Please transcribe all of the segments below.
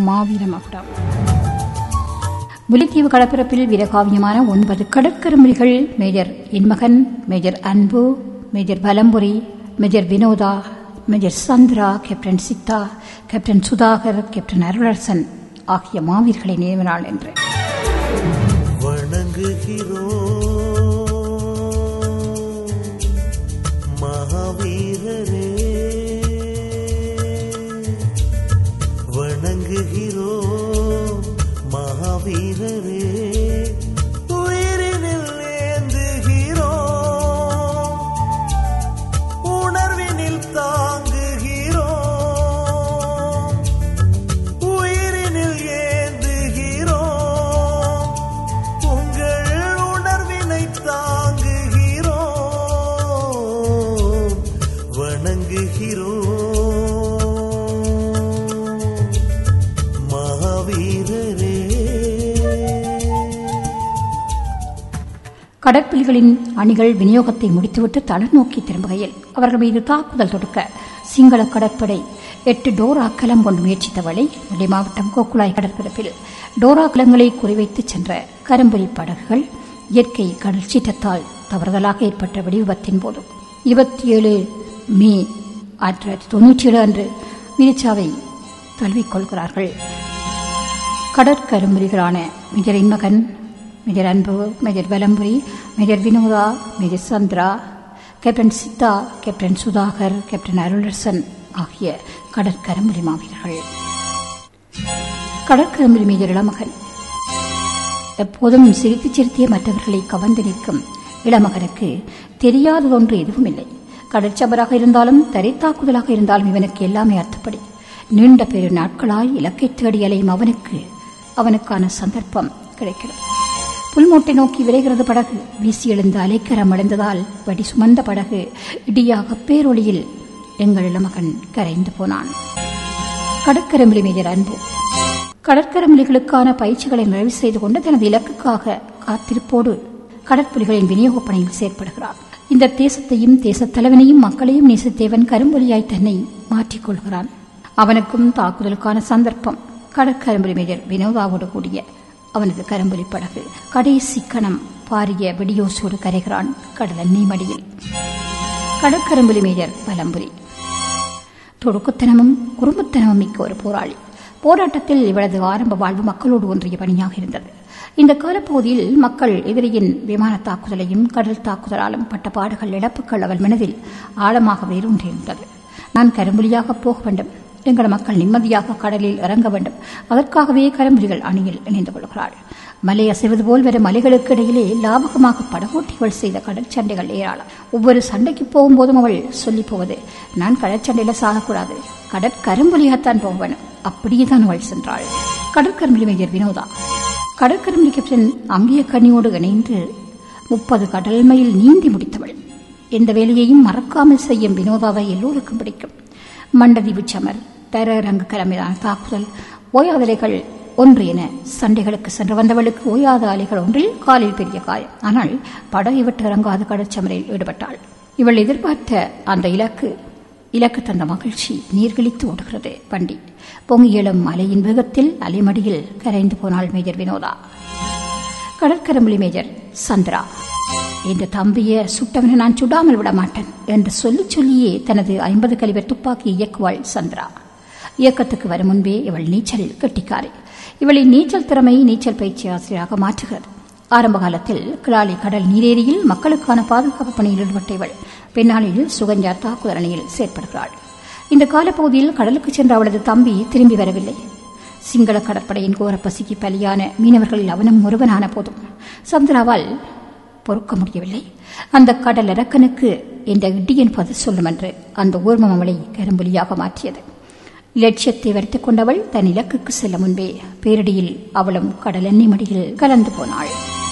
மாவீர மகுடம் முல்லைத்தீவு கடற்பரப்பில் வீரகாவியமான ஒன்பது கடற்கருமொழிகள் major Inmakan major Anbu major Palampuri major Vinotha major Chandra captain Sitha captain Sudhakar captain Arularasan ஆகிய மாவீர்களை நினைவு நாள் என்று வணங்குகிறோம் மகாவீரரே வணங்குகிறோம் மகாவீரரே உயிரினில் ஏந்துகிறோம் உணர்வினில் தாங்குகிறோம் உயிரினில் ஏந்துகிறோம் உங்கள் உணர்வினை தாங்குகிறோம் வணங்குகிறோம் மகாவீரரே கடற்புலிகளின் அணிகள் விநியோகத்தை முடித்துவிட்டு தளநோக்கி திரும்புகையில் அவர்கள் மீது தாக்குதல் தொடுக்க சிங்கள கடற்படை எட்டு டோரா கலம் கொண்டு முயற்சித்த வழி நெல்லை மாவட்டம் கோக்குழாய் கடற்பரப்பில் டோரா கலங்களை குறிவைத்து சென்ற கரும்புலி படகுகள் இயற்கை கடல் சீற்றத்தால் தவறுதலாக ஏற்பட்ட வெடிவிபத்தின் போது இருபத்தி ஏழு மே ஆயிரத்தி தொள்ளாயிரத்தி தொண்ணூற்றி ஏழு அன்று வீரச்சாவை தழுவிக்கொள்கிறார்கள் கடற்கரும்புலிகளான major Makan major Anbu major Valampuri major Vinotha major Chandra captain Sitha captain Sudhakar captain Arularasan ஆகிய கடற்கரும்புலி மாவீரர்கள் கடற்கரும்புலி மேஜர் இளமகன் எப்போதும் சிரித்து சிரித்திய மற்றவர்களை கவர்ந்து நிற்கும் இளமகனுக்கு தெரியாததொன்று எதுவும் இல்லை கடற்சபராக இருந்தாலும் தரைத்தாக்குதலாக இருந்தாலும் இவனுக்கு எல்லாமே அர்த்தப்படி நீண்ட பெரு நாட்களாய் இலக்கை தேடி அலையும் அவனுக்கு அவனுக்கான சந்தர்ப்பம் கிடைக்கிறது புல்மூட்டை நோக்கி விரைகிறது படகு வீசி எழுந்த அலைக்கரம் அடைந்ததால் வடி சுமந்த படகு இடியாக பேரொளியில் எங்கள் இளமகன் கரைந்து போனான் கடற்கரம்பிலி மேஜர் அன்பு கடற்கரம்பிலிகளுக்கான பயிற்சிகளை நிறைவு செய்து கொண்டு தனது இலக்குக்காக காத்திருப்போடு கடற்புலிகளின் விநியோகப் பணியில் செயற்படுகிறார் இந்த தேசத்தையும் தேசத் தலைவனையும் மக்களையும் நேசித்தேவன் கரும்பொலியாய் தன்னை மாற்றிக்கொள்கிறான் அவனுக்கும் தாக்குதலுக்கான சந்தர்ப்பம் கடற்கரும்புலி மேஜர் வினோதாவோடு கூடிய அவனது கரும்புலி படகு கடைசி கணம் பாரிய வெடியோசோடு கரைகிறான் கடல் எண்ணெய் மடியில் கடற்கரும்புலி மேஜர் பலம்புரி தொடுக்குத்தனமும் குறும்புத்தனமும் மிக்க ஒரு போராளி போராட்டத்தில் இவளது ஆரம்ப வாழ்வு மக்களோடு ஒன்றிய பணியாக இருந்தது இந்த காலப்பகுதியில் மக்கள் எதிரியின் விமான தாக்குதலையும் கடல் தாக்குதலாலும் பட்ட பாடுகள் இழப்புகள் அவள் மனதில் ஆழமாக வேரூன்றியிருந்தது நான் கரும்புலியாக போக வேண்டும் எங்கள் மக்கள் நிம்மதியாக கடலில் இறங்க வேண்டும் அதற்காகவே கரும்புலிகள் அணியில் இணைந்து கொள்கிறாள் மலை அசைவது போல் வரும் மலைகளுக்கு இடையிலே லாபகமாக படகோட்டிகள் செய்த கடற்சண்டைகள் ஏராளம் ஒவ்வொரு சண்டைக்கு போகும்போதும் அவள் சொல்லி போவது நான் கடற்சண்டையில சாகக்கூடாது கடற்கரும்புலியாகத்தான் போவேன் அப்படியே தான் அவள் சென்றாள் கடற்கரும்புலி மேஜர் வினோதா கடற்கரும்புலி கேப்டன் அங்கிய கனியோடு இணைந்து முப்பது கடல் மைல் நீந்தி முடித்தவள் எந்த வேலையையும் மறக்காமல் செய்யும் வினோதாவை எல்லோருக்கும் பிடிக்கும் மண்டதீவு சமர் தரரங்கு கிழமையான தாக்குதல் ஓயாத அலைகள் ஒன்று என சண்டைகளுக்கு சென்று வந்தவளுக்கு ஓயாத அலைகள் ஒன்றில் காலில் பெரிய காயம் ஆனால் படகை விட்டு இறங்காத கடற்சமரில் ஈடுபட்டாள் இவள் எதிர்பார்த்த அந்த இலக்கு இலக்கு தந்த மகிழ்ச்சி நீர்களித்து ஓடுகிறது வண்டி பொங்கி எழும் அலையின் வேகத்தில் அலைமடியில் கரைந்து போனாள் மேஜர் வினோதா கடற்கரம்புலி மேஜர் சந்திரா இந்த தம்பிய சுட்டவனை நான் சுடாமல் விட மாட்டேன் என்று சொல்லி சொல்லியே தனது ஐம்பது கலிவர் துப்பாக்கி இயக்குவாள் சந்திரா இயக்கத்துக்கு வரும் முன்பே இவள் நீச்சலில் கெட்டிக்காரி இவளின் நீச்சல் திறமை நீச்சல் பயிற்சி ஆசிரியராக மாற்றுகிறது ஆரம்ப காலத்தில் கிளாலி கடல் நீரேரியில் மக்களுக்கான பாதுகாப்பு பணியில் ஈடுபட்ட இவள் பின்னாளில் சுகஞ்சா தாக்குதல் அணியில் செயற்படுகிறாள் இந்த காலப்பகுதியில் கடலுக்கு சென்ற அவளது தம்பி திரும்பி வரவில்லை சிங்கள கடற்படையின் கோர பசிக்கு பலியான மீனவர்களில் அவனும் ஒருவனான போதும் சந்திராவால் பொறுக்க முடியவில்லை அந்த கடல் அரக்கனுக்கு இந்த இடியன் பதில் சொல்லும் என்று அந்த ஊர்மம் அவளை கரும்புலியாக மாற்றியது லட்சியத்தை வரித்துக் கொண்டவள் தன் இலக்குக்கு செல்ல முன்பே பேரடியில் அவளும் கடல் எண்ணெய் மடியில் கலந்து போனாள்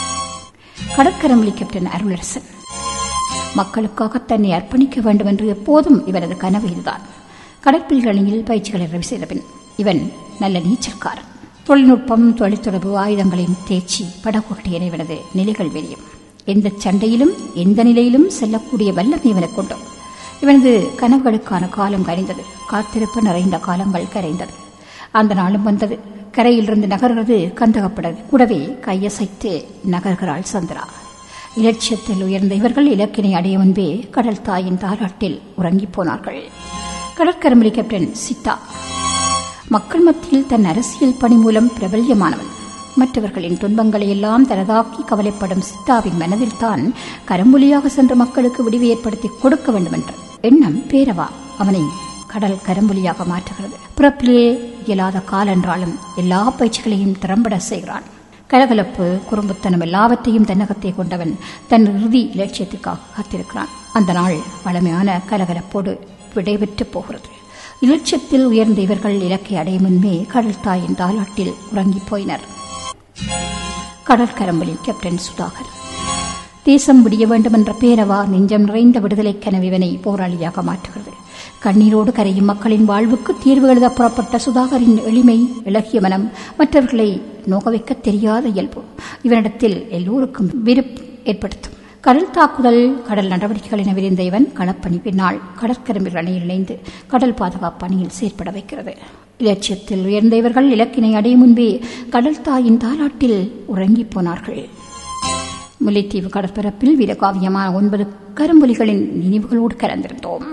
கடற்கரம்புலி கேப்டன் அருளரசன் மக்களுக்காக தன்னை அர்ப்பணிக்க வேண்டும் என்று எப்போதும் இவரது கனவு இதுதான் கடற்பில்கள் அணியில் பயிற்சிகளை நிறைவு செய்த பின் இவன் நல்ல நீச்சல்காரன் தொழில்நுட்பம் தொழில்தொடர்பு ஆயுதங்களின் தேர்ச்சி படகோட்டி என இவனது நிலைகள் வெளியும் எந்த சண்டையிலும் எந்த நிலையிலும் செல்லக்கூடிய வல்லமை இவனுக்கு உண்டு இவனது கனவுகளுக்கான காலம் கரைந்தது காத்திருப்பு நிறைந்த காலங்கள் கரைந்தது அந்த நாளும் வந்தது கரையிலிருந்து நகர்கிறது கந்தகப்படகு கூடவே கையசைத்து நகர்கிறாள் சந்திரா இலட்சியத்தில் உயர்ந்த இவர்கள் இலக்கினை அடைய முன்பே கடல் தாயின் தாராட்டில் உறங்கிப் போனார்கள் கடற்கரம்பலி கேப்டன் சித்தா மக்கள் மத்தியில் தன் அரசியல் பணி மூலம் பிரபல்யமானவன் மற்றவர்களின் துன்பங்களை எல்லாம் தனதாக்கி கவலைப்படும் சித்தாவின் மனதில் தான் கரம்புலியாக சென்ற மக்களுக்கு விடிவு ஏற்படுத்தி கொடுக்க வேண்டும் என்ற எண்ணம் பேரவா அவனை கடல் கரம்புலியாக மாற்றுகிறது பிறப்பிலே இயலாத கால் என்றாலும் எல்லா பயிற்சிகளையும் திறம்பட செய்கிறான் கலகலப்பு குறும்புத்தனம் எல்லாவற்றையும் தன்னகத்தை கொண்டவன் தன் இறுதி இலட்சியத்திற்காக காத்திருக்கிறான் அந்த நாள் வளமையான கலகலப்போடு விடைபெற்று போகிறது இலட்சியத்தில் உயர்ந்த இவர்கள் இலக்கை அடையும் முன்பே கடல் தாயின் தாலாட்டில் உறங்கிப் போயினர் கடற்கரம்பலி கேப்டன் சுதாகர் தேசம் விடிய வேண்டும் என்ற பேரவா நெஞ்சம் நிறைந்த விடுதலை கனவிவனை போராளியாக மாற்றுகிறது கண்ணீரோடு கரையும் மக்களின் வாழ்வுக்கு தீர்வு எழுத புறப்பட்ட சுதாகரின் எளிமை இலகிய மனம் மற்றவர்களை நோக வைக்க தெரியாத இயல்பு இவனிடத்தில் எல்லோருக்கும் விருப்பு ஏற்படுத்தும் கடல் தாக்குதல் கடல் நடவடிக்கைகள் என விரிந்த இவன் களப்பணி பின்னால் கடற்கரம்பில் அணையில் இணைந்து கடல் பாதுகாப்பு பணியில் செயற்பட வைக்கிறது இலட்சியத்தில் உயர்ந்த இவர்கள் இலக்கினை அடையும் முன்பே கடல் தாயின் தாலாட்டில் உறங்கிப் போனார்கள் முல்லைத்தீவு கடற்பரப்பில் வீரகாவியமான ஒன்பது கரும்புலிகளின் நினைவுகளோடு கலந்திருந்தோம்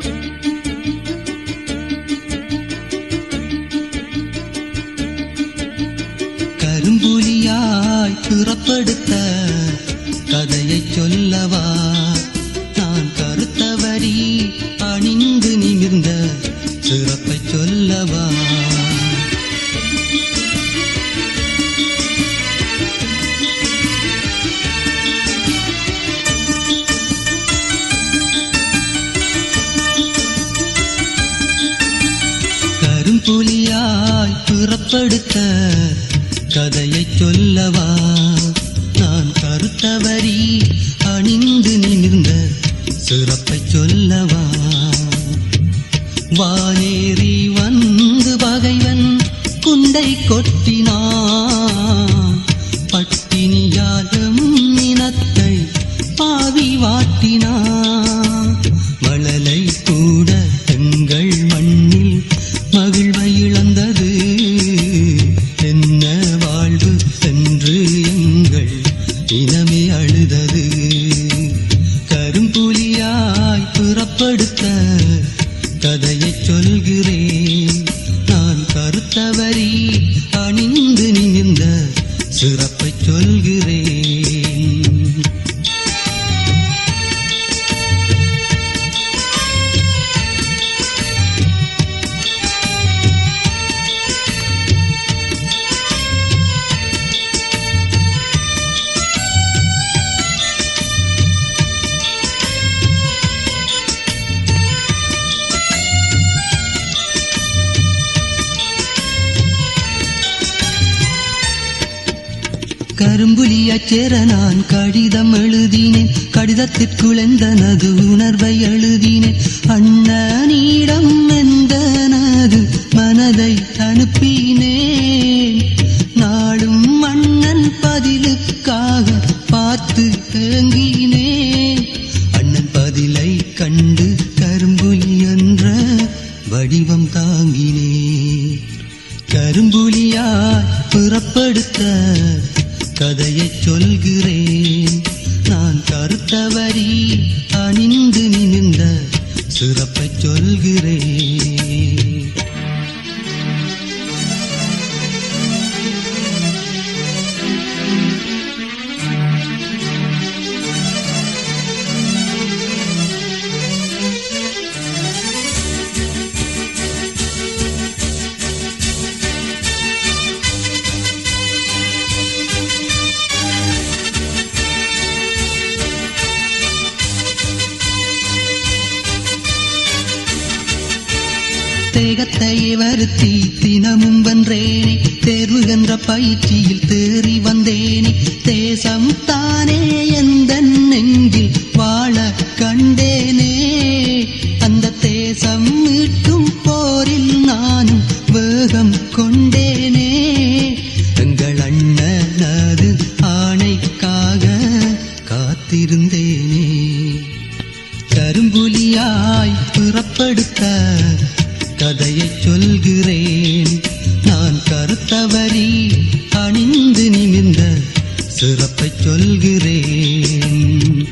கரும்புலியாய் புறப்படுத்த கதையை சொல்லவா நான் கருத்தவரி அணிந்து நிமிர்ந்த சிறப்பை சொல்லவா கரும்புலியாய் புறப்படுத்த கதையை சொல்லவா நான் கருத்தவரி அணிந்து நிமிர்ந்த சிறப்பை சொல்லவா வானேறி வந்து பகைவன் குண்டை கொட்டினான் பட்டினியாலும் இனத்தை பாவி வாட்டினான் மழலை கூட எங்கள் மண்ணில் மகிழ்வை இழந்தது என்ன வாழ்வு என்று எங்கள் இனமே அழுதது கரும்புலியாய் புறப்படுத்த கதையை சொல்கிறேன் நான் கருத்தவரி அணிந்து நிமிர்ந்த சிறப்பை சொல்கிறேன் கரும்புலியச் சேர நான் கடிதம் எழுதினேன் கடிதத்திற்குள் எந்தனது உணர்வை எழுதினேன் அண்ணனிடம் எந்தனது மனதை அனுப்பினேன் நாளும் மன்னன் பதிலுக்காக பார்த்து ஏங்கினேன் அண்ணன் பதிலை கண்டு கரும்புலி என்ற வடிவம் தாங்கினேன் கரும்புலியாய் புறப்படுத்த கதையைச் சொல்கிறேன் நான் கருத்தவரி அணிந்து நிமிர்ந்த சிறப்பைச் சொல்கிறேன் தேகத்தையே வருத்தி தினமும் வென்றேனே தேர்வு என்ற பயிற்சியில் தேறி வந்தேனே தேசம் தானே எந்த நெஞ்சில் வாழ கண்டேனே அந்த தேசம் மீட்டும் போரில் நானும் வேகம் கொண்டேனே எங்கள் அண்ணனது ஆணைக்காக காத்திருந்தேனே கரும்புலியாய் புறப்படுத்த கதையை சொல்கிறேன் நான் நான் கருத்தவரி அணிந்து நிமிர்ந்த சிறப்பை சொல்கிறேன்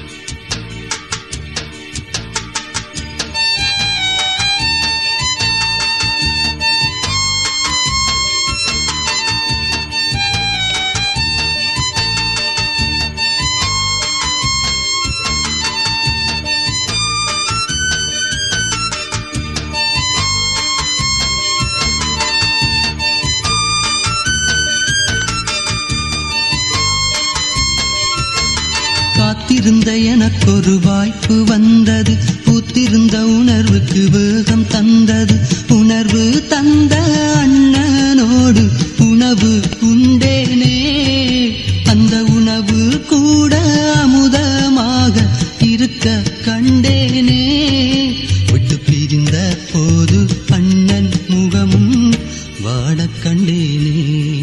காத்திருந்த எனக்கொரு வாய்ப்பு வந்தது பூத்திருந்த உணர்வுக்கு வேகம் தந்தது உணர்வு தந்த அண்ணனோடு உணவு உண்டேனே அந்த உணவு கூட அமுதமாக இருக்க கண்டேனே விட்டு பிரிந்த போது அண்ணன் முகமும் வாடக் கண்டேனே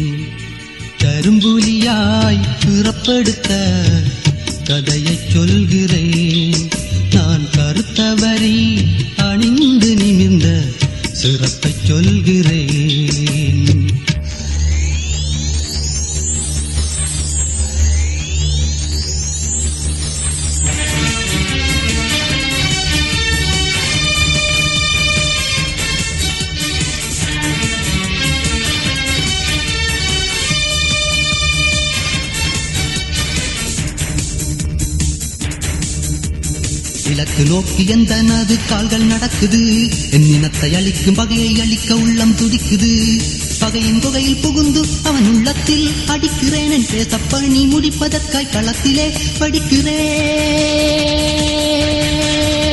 கரும்புலியாய் பிறப்படுத்த கதையைச் சொல்கிறேன் நான் கருத்தவரி அணிந்து நிமிர்ந்த சிறப்பைச் சொல்கிறேன் இலக்கு நோக்கி எந்த நது கால்கள் நடக்குது என் இனத்தை அழிக்கும் பகையை அழிக்க உள்ளம் துடிக்குது பகையின் குகையில் புகுந்து அவன் உள்ளத்தில் அடிக்கிறேன் என் பேச பணி முடிப்பதற்காய் களத்திலே படிக்கிறேன்